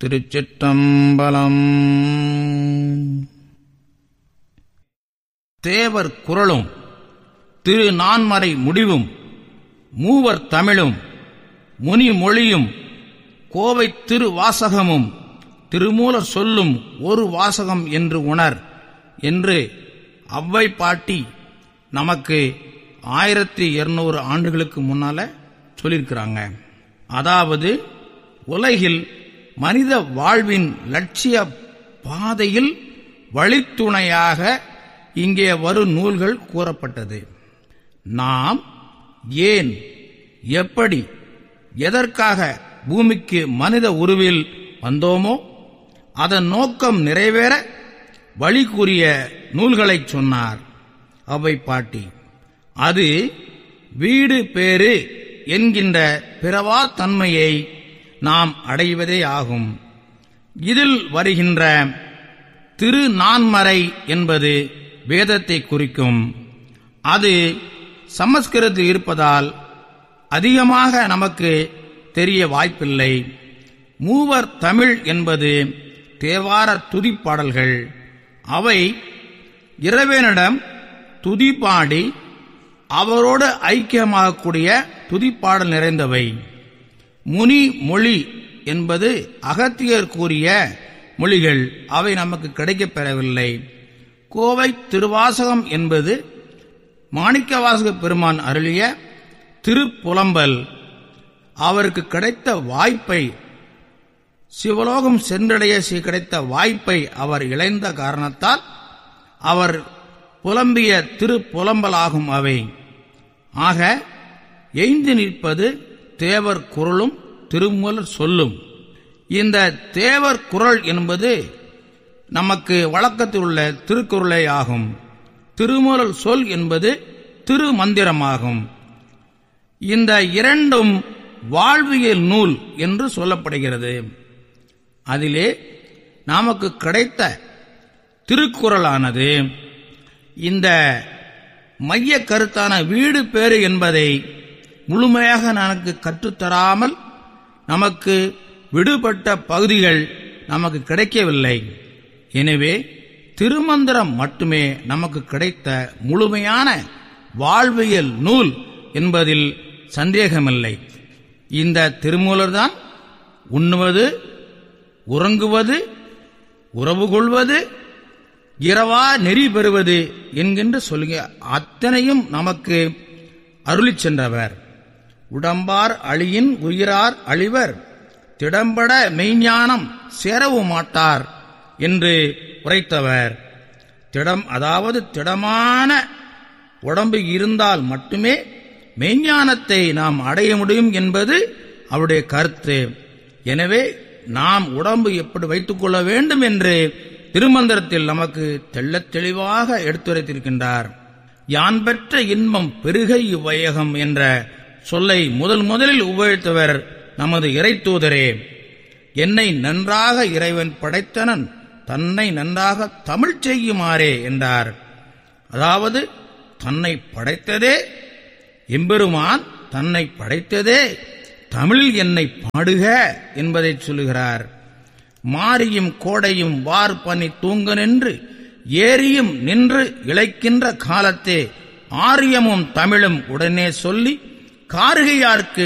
திருச்சிற்றம்பலம் தேவர் குரலும் திரு நான்மறை முடிவும் மூவர் தமிழும் முனி மொழியும் கோவை திருவாசகமும் திருமூலர் சொல்லும் ஒரு வாசகம் என்று உணர் என்று அவ்வை பாட்டி நமக்கு ஆயிரத்தி இருநூறு ஆண்டுகளுக்கு முன்னால சொல்லியிருக்கிறாங்க அதாவது உலகில் மனித வாழ்வின் லட்சிய பாதையில் வழித்துணையாக இங்கே வரும் நூல்கள் கூறப்பட்டது நாம் ஏன் எப்படி எதற்காக பூமிக்கு மனித உருவில் வந்தோமோ அதன் நோக்கம் நிறைவேற வழி கூறிய நூல்களைச் சொன்னார் அவை பாட்டி அது வீடு பேறு என்கின்ற பிறவா தன்மையை நாம் அடைவதே ஆகும் இதில் வருகின்ற திரு நான்மறை என்பது வேதத்தை குறிக்கும் அது சமஸ்கிருதத்தில் இருப்பதால் அதிகமாக நமக்கு தெரிய வாய்ப்பில்லை மூவர் தமிழ் என்பது தேவார துதிப்பாடல்கள் அவை இறைவனிடம் துதிப்பாடி அவரோடு ஐக்கியமாகக்கூடிய துதிப்பாடல் நிறைந்தவை முனி மொழி என்பது அகத்தியர் கூறிய மொழிகள் அவை நமக்கு கிடைக்கப் பெறவில்லை கோவை திருவாசகம் என்பது மாணிக்கவாசக பெருமான் அருளிய திருப்புலம்பல் அவருக்கு கிடைத்த வாய்ப்பை சிவலோகம் சென்றடைய கிடைத்த வாய்ப்பை அவர் இழைந்த காரணத்தால் அவர் புலம்பிய திருப்புலம்பலாகும் அவை ஆக எய்ந்து நிற்பது தேவர் குரலும் திருமூலர் சொல்லும் இந்த தேவர் குரல் என்பது நமக்கு வழக்கத்தில் உள்ள திருக்குறளே ஆகும் திருமூலர் சொல் என்பது திருமந்திரமாகும் இந்த இரண்டும் வாழ்வியல் நூல் என்று சொல்லப்படுகிறது அதிலே நமக்கு கிடைத்த திருக்குறளானது இந்த மைய கருத்தான வீடு பேறு என்பதை முழுமையாக நமக்கு கற்றுத்தராமல் நமக்கு விடுபட்ட பகுதிகள் நமக்கு கிடைக்கவில்லை எனவே திருமந்திரம் மட்டுமே நமக்கு கிடைத்த முழுமையான வாழ்வியல் நூல் என்பதில் சந்தேகமில்லை இந்த திருமூலர்தான் உண்ணுவது உறங்குவது உறவு கொள்வது இரவா நெறி பெறுவது என்கின்ற சொல்லுங்க அத்தனையும் நமக்கு அருளிச் சென்றவர் உடம்பார் அழியின் உயிரார் அழிவர் திடம்பட மெய்ஞானம் சேரவும் மாட்டார் என்று உரைத்தவர் திடம் அதாவது திடமான உடம்பு இருந்தால் மட்டுமே மெய்ஞானத்தை நாம் அடைய முடியும் என்பது அவருடைய கருத்து எனவே நாம் உடம்பு எப்படி வைத்துக் கொள்ள வேண்டும் என்று திருமந்திரத்தில் நமக்கு தெள்ளத் தெளிவாக எடுத்துரைத்திருக்கின்றார் யான் பெற்ற இன்பம் பெருகை இவ்வையகம் என்ற சொல்லை முதல் முதலில் உபயோகித்தவர் நமது இறைத்தூதரே என்னை நன்றாக இறைவன் படைத்தனன் தன்னை நன்றாக தமிழ் செய்யுமாறே என்றார் அதாவது தன்னை படைத்ததே எம்பெருமான் தன்னை படைத்ததே தமிழில் என்னை பாடுக என்பதை சொல்லுகிறார் மாரியும் கோடையும் வார் பனி தூங்க நின்று ஏரியும் நின்று இழைக்கின்ற காலத்தே ஆரியமும் தமிழும் உடனே சொல்லி கார்கையார்க்கு